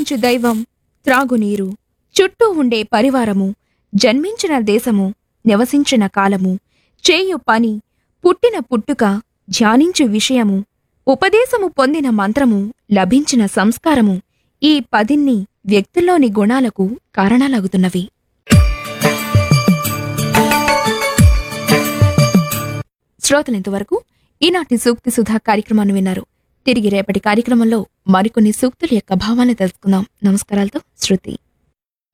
పూజించు దైవం త్రాగునీరు చుట్టూ ఉండే పరివారము జన్మించిన దేశము నివసించిన కాలము చేయు పని పుట్టిన పుట్టుక ధ్యానించు విషయము ఉపదేశము పొందిన మంత్రము లభించిన సంస్కారము ఈ పదిన్ని వ్యక్తుల్లోని గుణాలకు కారణాలగుతున్నవి శ్రోతలింతవరకు ఈనాటి సూక్తి సుధా కార్యక్రమాన్ని విన్నారు తిరిగి రేపటి కార్యక్రమంలో మరికొన్ని సూక్తుల యొక్క భావాన్ని తెలుసుకుందాం నమస్కారాలతో శృతి